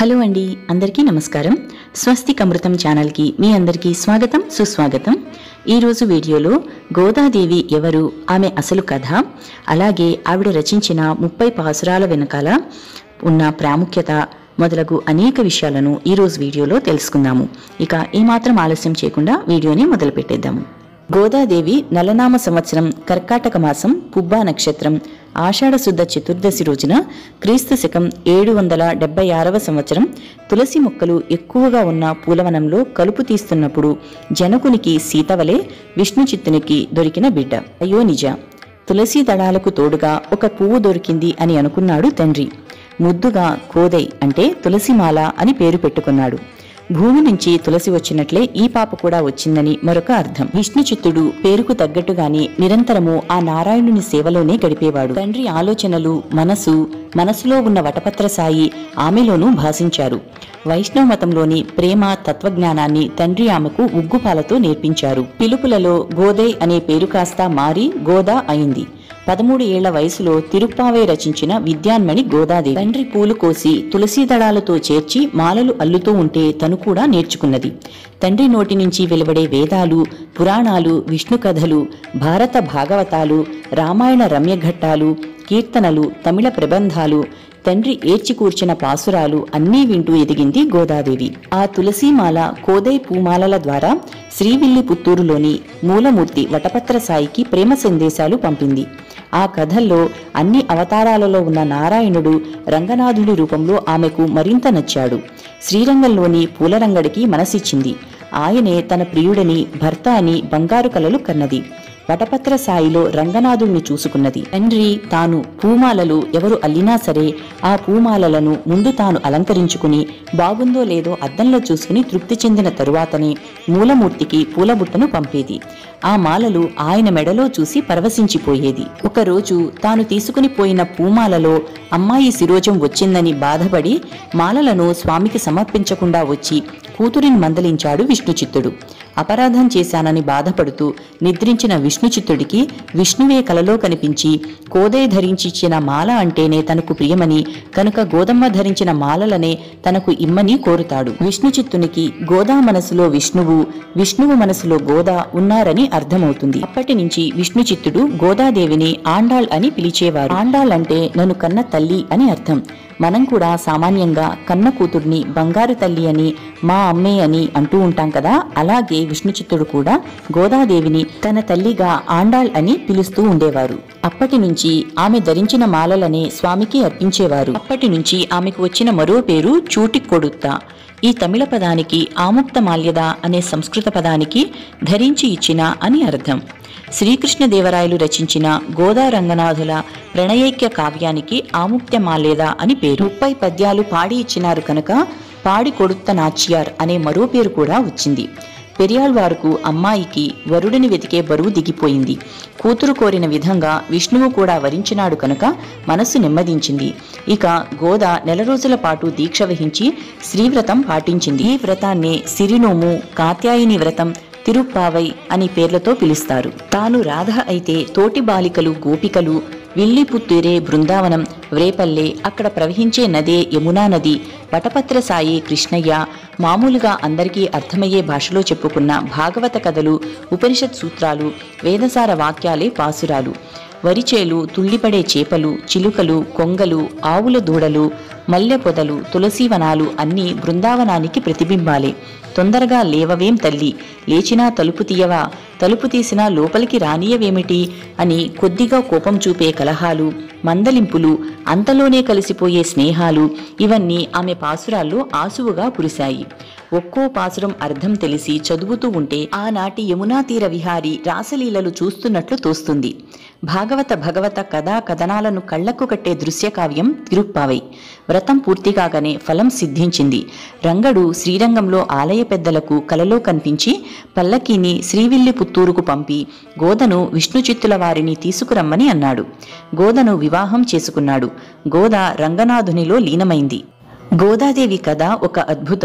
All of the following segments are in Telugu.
హలో అండి అందరికీ నమస్కారం స్వస్తిక్ అమృతం ఛానల్కి మీ అందరికీ స్వాగతం సుస్వాగతం ఈరోజు వీడియోలో గోదాదేవి ఎవరు ఆమె అసలు కథ అలాగే ఆవిడ రచించిన ముప్పై పాసురాల వెనకాల ఉన్న ప్రాముఖ్యత మొదలగు అనేక విషయాలను ఈరోజు వీడియోలో తెలుసుకుందాము ఇక ఏమాత్రం ఆలస్యం చేయకుండా వీడియోని మొదలు పెట్టేద్దాము గోదాదేవి నలనామ సంవత్సరం కర్కాటక మాసం పుబ్బా నక్షత్రం ఆషాఢ శుద్ధ చతుర్దశి రోజున క్రీస్తు శకం ఏడు వందల డెబ్బై ఆరవ సంవత్సరం తులసి మొక్కలు ఎక్కువగా ఉన్న పూలవనంలో కలుపు తీస్తున్నప్పుడు జనకునికి సీతవలే విష్ణు చిత్తునికి దొరికిన బిడ్డ అయ్యో నిజ తులసి దళాలకు తోడుగా ఒక పువ్వు దొరికింది అని అనుకున్నాడు తండ్రి ముద్దుగా కోదై అంటే తులసిమాల అని పేరు పెట్టుకున్నాడు భూమి నుంచి తులసి వచ్చినట్లే ఈ పాప కూడా వచ్చిందని మరొక అర్థం విష్ణు చిత్తుడు పేరుకు తగ్గట్టుగానే నిరంతరము ఆ నారాయణుని సేవలోనే గడిపేవాడు తండ్రి ఆలోచనలు మనసు మనసులో ఉన్న వటపత్ర సాయి ఆమెలోనూ భాషించారు వైష్ణవ మతంలోని ప్రేమ తత్వజ్ఞానాన్ని తండ్రి ఆమెకు ఉగ్గుపాలతో నేర్పించారు పిలుపులలో గోదై అనే పేరు కాస్త మారి గోదా అయింది పదమూడు ఏళ్ల వయసులో తిరుప్పావే రచించిన విద్యాన్మణి గోదాదేవి తండ్రి పూలు కోసి తులసీ దళాలతో చేర్చి మాలలు అల్లుతూ ఉంటే తను కూడా నేర్చుకున్నది తండ్రి నోటి నుంచి వెలువడే వేదాలు పురాణాలు విష్ణు కథలు భారత భాగవతాలు రామాయణ రమ్యఘట్టాలు కీర్తనలు తమిళ ప్రబంధాలు తండ్రి ఏర్చి కూర్చిన పాసురాలు అన్నీ వింటూ ఎదిగింది గోదాదేవి ఆ తులసీమాల కోదై పూమాలల ద్వారా శ్రీవిల్లి పుత్తూరులోని మూలమూర్తి వటపత్ర సాయికి ప్రేమ సందేశాలు పంపింది ఆ కథల్లో అన్ని అవతారాలలో ఉన్న నారాయణుడు రంగనాథుడి రూపంలో ఆమెకు మరింత నచ్చాడు శ్రీరంగంలోని పూలరంగడికి మనసిచ్చింది ఆయనే తన ప్రియుడని భర్త అని బంగారు కలలు కన్నది వటపత్ర సాయిలో రంగనాథుణ్ణి చూసుకున్నది తండ్రి తాను పూమాలలు ఎవరు అల్లినా సరే ఆ పూమాలలను ముందు తాను అలంకరించుకుని బాగుందో లేదో అద్దంలో చూసుకుని తృప్తి చెందిన తరువాతనే మూలమూర్తికి పూలబుట్టను పంపేది ఆ మాలలు ఆయన మెడలో చూసి పరవశించిపోయేది ఒకరోజు తాను తీసుకుని పోయిన పూమాలలో అమ్మాయి శిరోజం వచ్చిందని బాధపడి మాలలను స్వామికి సమర్పించకుండా వచ్చి కూతురిని మందలించాడు విష్ణుచిత్తుడు అపరాధం చేశానని బాధపడుతూ నిద్రించిన విష్ణుచిత్తుడికి విష్ణువే కలలో కనిపించి కోదే ధరించిచ్చిన మాల అంటేనే తనకు ప్రియమని కనుక గోదమ్మ ధరించిన మాలలనే తనకు ఇమ్మని కోరుతాడు విష్ణుచిత్తునికి గోదా మనసులో విష్ణువు విష్ణువు మనసులో గోదా ఉన్నారని అర్థమవుతుంది అప్పటి నుంచి విష్ణుచిత్తుడు గోదాదేవిని ఆండాళ్ అని పిలిచేవారు ఆండాళ్ అంటే నన్ను కన్న తల్లి అని అర్థం మనం కూడా సామాన్యంగా కన్న కూతుర్ని బంగారు తల్లి అని మా అమ్మే అని అంటూ ఉంటాం కదా అలాగే విష్ణుచిత్తుడు కూడా గోదాదేవిని తన తల్లిగా ఆండాళ్ అని పిలుస్తూ ఉండేవారు అప్పటి నుంచి ఆమె ధరించిన మాలలనే స్వామికి అర్పించేవారు అప్పటి నుంచి ఆమెకు వచ్చిన మరో పేరు చూటి కొడుత్త ఈ తమిళ పదానికి ఆముక్త మాల్యద అనే సంస్కృత పదానికి ధరించి ఇచ్చిన అని అర్థం శ్రీకృష్ణదేవరాయలు రచించిన గోదా రంగనాథుల ప్రణయైక్య కావ్యానికి ఆముక్త్య మాల్యద అని పేరు ముప్పై పద్యాలు పాడి ఇచ్చినారు కనుక పాడి కొడుత్త నాచ్యార్ అనే మరో పేరు కూడా వచ్చింది పెరియాళ్వారుకు అమ్మాయికి వరుడిని వెతికే బరువు దిగిపోయింది కూతురు కోరిన విధంగా విష్ణువు కూడా వరించినాడు కనుక మనస్సు నెమ్మదించింది ఇక గోద నెల రోజుల పాటు దీక్ష వహించి శ్రీవ్రతం పాటించింది ఈ వ్రతాన్నే సిరినోము కాత్యాయిని వ్రతం తిరుప్పావై అని పేర్లతో పిలుస్తారు తాను రాధ అయితే తోటి బాలికలు గోపికలు విల్లిపుత్తూరే బృందావనం వ్రేపల్లె అక్కడ ప్రవహించే నదే యమునా నది వటపత్ర సాయి కృష్ణయ్య మామూలుగా అందరికీ అర్థమయ్యే భాషలో చెప్పుకున్న భాగవత కథలు ఉపనిషత్ సూత్రాలు వేదసార వాక్యాలే పాసురాలు వరిచేలు తుళ్ళిపడే చేపలు చిలుకలు కొంగలు ఆవుల దూడలు మల్లె పొదలు తులసీవనాలు అన్నీ బృందావనానికి ప్రతిబింబాలే తొందరగా లేవవేం తల్లి లేచినా తలుపు తీయవా తలుపు తీసినా లోపలికి రానియవేమిటి అని కొద్దిగా కోపం చూపే కలహాలు మందలింపులు అంతలోనే కలిసిపోయే స్నేహాలు ఇవన్నీ ఆమె పాసురాల్లో ఆసువుగా కురిశాయి ఒక్కో పాసురం అర్థం తెలిసి చదువుతూ ఉంటే ఆనాటి యమునా తీర విహారి రాసలీలలు చూస్తున్నట్లు తోస్తుంది భాగవత భగవత కథా కథనాలను కళ్లకు కట్టే దృశ్యకావ్యం తిరుప్పావై వ్రతం పూర్తి కాగానే ఫలం సిద్ధించింది రంగడు శ్రీరంగంలో ఆలయ పెద్దలకు కలలో కనిపించి పల్లకీని శ్రీవిల్లి పుత్తూరుకు పంపి గోదను విష్ణుచిత్తుల వారిని తీసుకురమ్మని అన్నాడు గోదను వివాహం చేసుకున్నాడు గోద రంగనాథునిలో లీనమైంది గోదాదేవి కథ ఒక అద్భుతం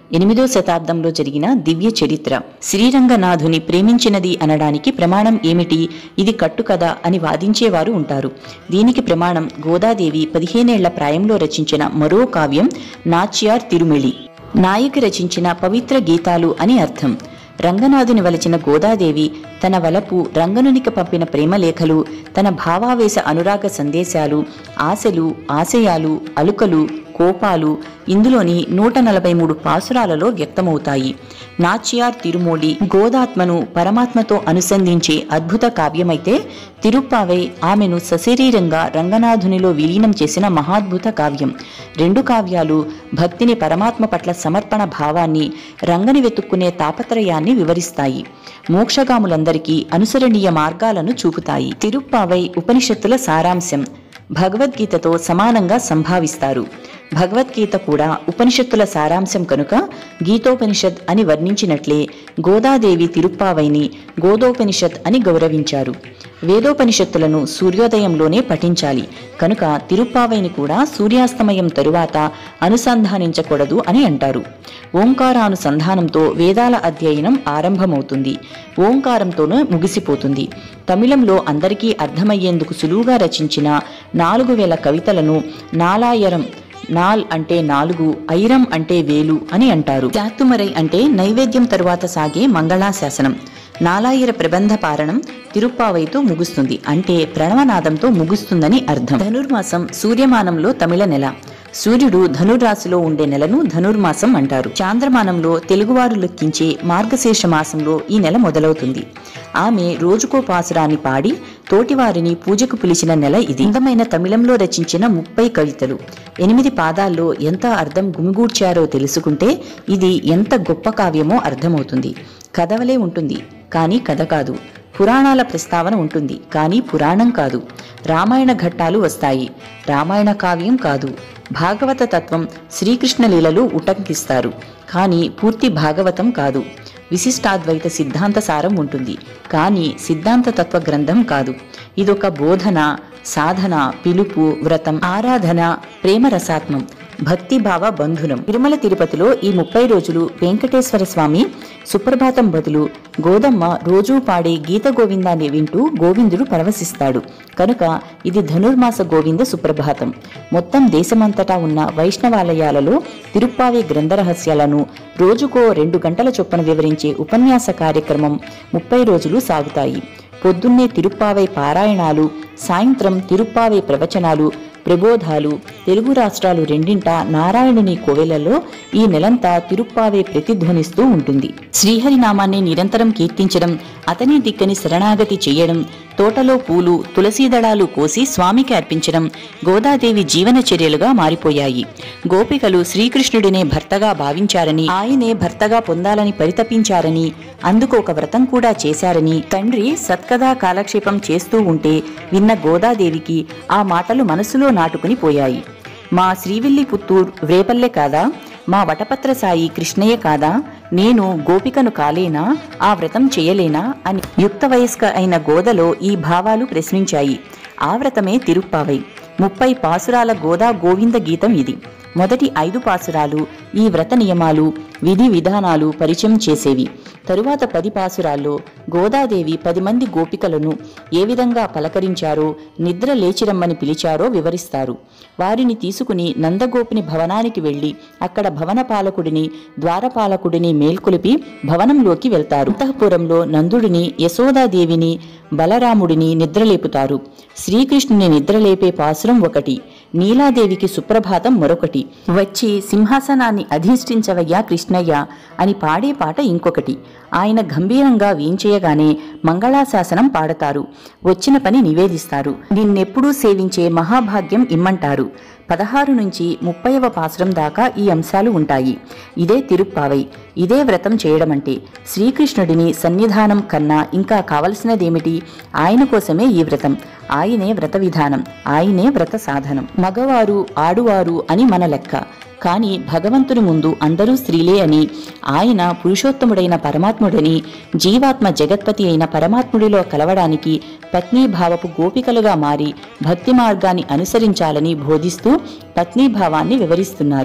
ఎనిమిదో శతాబ్దంలో జరిగిన దివ్య చరిత్ర శ్రీరంగనాథుని ప్రేమించినది అనడానికి ప్రమాణం ఏమిటి ఇది కట్టుకథ అని వాదించేవారు ఉంటారు దీనికి ప్రమాణం గోదాదేవి పదిహేనేళ్ల ప్రాయంలో రచించిన మరో కావ్యం నాచ్యార్ తిరుమిళి నాయకి రచించిన పవిత్ర గీతాలు అని అర్థం రంగనాథుని వలచిన గోదాదేవి తన వలపు రంగనునికి పంపిన ప్రేమలేఖలు తన భావావేశ అనురాగ సందేశాలు ఆశలు ఆశయాలు అలుకలు కోపాలు ఇందులోని నూట నలభై మూడు పాసురాలలో వ్యక్తమవుతాయి నాచ్యార్ తిరుమూడి గోదాత్మను పరమాత్మతో అనుసంధించే అద్భుత కావ్యమైతే తిరుప్పావై ఆమెను సశరీరంగా రంగనాథునిలో విలీనం చేసిన మహాద్భుత కావ్యం రెండు కావ్యాలు భక్తిని పరమాత్మ పట్ల సమర్పణ భావాన్ని రంగని వెతుక్కునే తాపత్రయాన్ని వివరిస్తాయి మోక్షగాములందరికీ అనుసరణీయ మార్గాలను చూపుతాయి తిరుప్పావై ఉపనిషత్తుల సారాంశం భగవద్గీతతో సమానంగా సంభావిస్తారు భగవద్గీత కూడా ఉపనిషత్తుల సారాంశం కనుక గీతోపనిషత్ అని వర్ణించినట్లే గోదాదేవి తిరుప్పావైని గోదోపనిషత్ అని గౌరవించారు వేదోపనిషత్తులను సూర్యోదయంలోనే పఠించాలి కనుక తిరుప్పావైని కూడా సూర్యాస్తమయం తరువాత అనుసంధానించకూడదు అని అంటారు ఓంకారానుసంధానంతో వేదాల అధ్యయనం ఆరంభమవుతుంది ఓంకారంతోనే ముగిసిపోతుంది తమిళంలో అందరికీ అర్థమయ్యేందుకు సులువుగా రచించిన నాలుగు వేల కవితలను నాలాయరం నాల్ అంటే నాలుగు ఐరం అంటే వేలు అని అంటారు చాతుమరై అంటే నైవేద్యం తరువాత సాగే మంగళాశాసనం నాలాయిర ప్రబంధ పారణం తిరుప్పావైతో ముగుస్తుంది అంటే ప్రణవనాదంతో ముగుస్తుందని అర్థం ధనుర్మాసం సూర్యమానంలో తమిళ నెల సూర్యుడు ధనుర్రాశిలో ఉండే నెలను ధనుర్మాసం అంటారు చాంద్రమానంలో తెలుగువారు లెక్కించే మార్గశీర్ష మాసంలో ఈ నెల మొదలవుతుంది ఆమె రోజుకో పాసురాన్ని పాడి తోటివారిని పూజకు పిలిచిన నెల ఇది అందమైన తమిళంలో రచించిన ముప్పై కవితలు ఎనిమిది పాదాల్లో ఎంత అర్థం గుమిగూడ్చారో తెలుసుకుంటే ఇది ఎంత గొప్ప కావ్యమో అర్థమవుతుంది కథవలే ఉంటుంది కానీ కథ కాదు పురాణాల ప్రస్తావన ఉంటుంది కానీ పురాణం కాదు రామాయణ ఘట్టాలు వస్తాయి రామాయణ కావ్యం కాదు భాగవత తత్వం శ్రీకృష్ణ లీలలో ఉటంకిస్తారు కానీ పూర్తి భాగవతం కాదు విశిష్టాద్వైత సిద్ధాంత సారం ఉంటుంది కానీ సిద్ధాంత తత్వ గ్రంథం కాదు ఇదొక బోధన సాధన పిలుపు వ్రతం ఆరాధన ప్రేమ రసాత్మం భక్తిభావ బంధునం తిరుమల తిరుపతిలో ఈ ముప్పై రోజులు వెంకటేశ్వర స్వామి సుప్రభాతం బదులు గోదమ్మ రోజూ పాడే గీత గోవిందాన్ని వింటూ గోవిందుడు పరవశిస్తాడు కనుక ఇది ధనుర్మాస గోవింద సుప్రభాతం మొత్తం దేశమంతటా ఉన్న వైష్ణవాలయాలలో తిరుప్పావే గ్రంథ రహస్యాలను రోజుకో రెండు గంటల చొప్పున వివరించే ఉపన్యాస కార్యక్రమం ముప్పై రోజులు సాగుతాయి పొద్దున్నే తిరుప్పావై పారాయణాలు సాయంత్రం తిరుప్పావై ప్రవచనాలు ప్రబోధాలు తెలుగు రాష్ట్రాలు రెండింటా నారాయణుని కోవెలలో ఈ నెలంతా తిరుప్పావే ప్రతిధ్వనిస్తూ ఉంటుంది శ్రీహరినామాన్ని నిరంతరం కీర్తించడం అతని దిక్కని శరణాగతి చేయడం తోటలో పూలు తులసీ దళాలు కోసి స్వామికి అర్పించడం గోదాదేవి జీవన చర్యలుగా మారిపోయాయి గోపికలు శ్రీకృష్ణుడినే భర్తగా భావించారని ఆయనే భర్తగా పొందాలని పరితపించారని అందుకు ఒక వ్రతం కూడా చేశారని తండ్రి సత్కథా కాలక్షేపం చేస్తూ ఉంటే విన్న గోదాదేవికి ఆ మాటలు మనసులో నాటుకుని పోయాయి మా శ్రీవిల్లి పుత్తూర్ వ్రేపల్లె కాదా మా వటపత్ర సాయి కృష్ణయ్య కాదా నేను గోపికను కాలేనా ఆ వ్రతం చేయలేనా అని యుక్త వయస్క అయిన గోదలో ఈ భావాలు ప్రశ్నించాయి ఆ వ్రతమే తిరుప్పావై ముప్పై పాసురాల గోదా గోవింద గీతం ఇది మొదటి ఐదు పాసురాలు ఈ వ్రత నియమాలు విధి విధానాలు పరిచయం చేసేవి తరువాత పది పాసురాల్లో గోదాదేవి పది మంది గోపికలను ఏ విధంగా పలకరించారో నిద్ర లేచిరమ్మని పిలిచారో వివరిస్తారు వారిని తీసుకుని నందగోపిని భవనానికి వెళ్లి అక్కడ భవన పాలకుడిని ద్వారపాలకుడిని మేల్కొలిపి భవనంలోకి వెళ్తారు అంతఃపురంలో నందుడిని యశోదాదేవిని బలరాముడిని నిద్రలేపుతారు శ్రీకృష్ణుని నిద్రలేపే పాసురం ఒకటి నీలాదేవికి సుప్రభాతం మరొకటి వచ్చి సింహాసనాన్ని అధిష్ఠించవయ్యా కృష్ణయ్య అని పాడే పాట ఇంకొకటి ఆయన గంభీరంగా వీంచేయగానే మంగళాశాసనం పాడతారు వచ్చిన పని నివేదిస్తారు నిన్నెప్పుడూ సేవించే మహాభాగ్యం ఇమ్మంటారు పదహారు నుంచి ముప్పైవ పాసురం దాకా ఈ అంశాలు ఉంటాయి ఇదే తిరుప్పావై ఇదే వ్రతం చేయడమంటే శ్రీకృష్ణుడిని సన్నిధానం కన్నా ఇంకా కావలసినదేమిటి ఆయన కోసమే ఈ వ్రతం ఆయనే వ్రత విధానం ఆయనే వ్రత సాధనం మగవారు ఆడువారు అని మన లెక్క కానీ భగవంతుని ముందు అందరూ స్త్రీలే అని ఆయన పురుషోత్తముడైన పరమాత్ముడని జీవాత్మ జగత్పతి అయిన పరమాత్ముడిలో కలవడానికి పత్నీభావపు గోపికలుగా మారి భక్తి మార్గాన్ని అనుసరించాలని బోధిస్తూ పత్నీభావాన్ని వివరిస్తున్నారు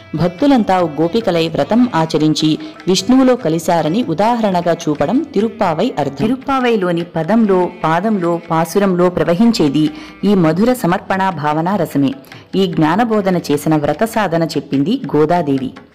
భక్తులంతా గోపికలై వ్రతం ఆచరించి విష్ణువులో కలిశారని ఉదాహరణగా చూపడం తిరుప్పావై అర్థం తిరుప్పావైలోని పదంలో పాదంలో పాసురంలో ప్రవహించేది ఈ మధుర సమర్పణ భావన రసమే ఈ జ్ఞానబోధన చేసిన వ్రత సాధన చెప్పింది గోదాదేవి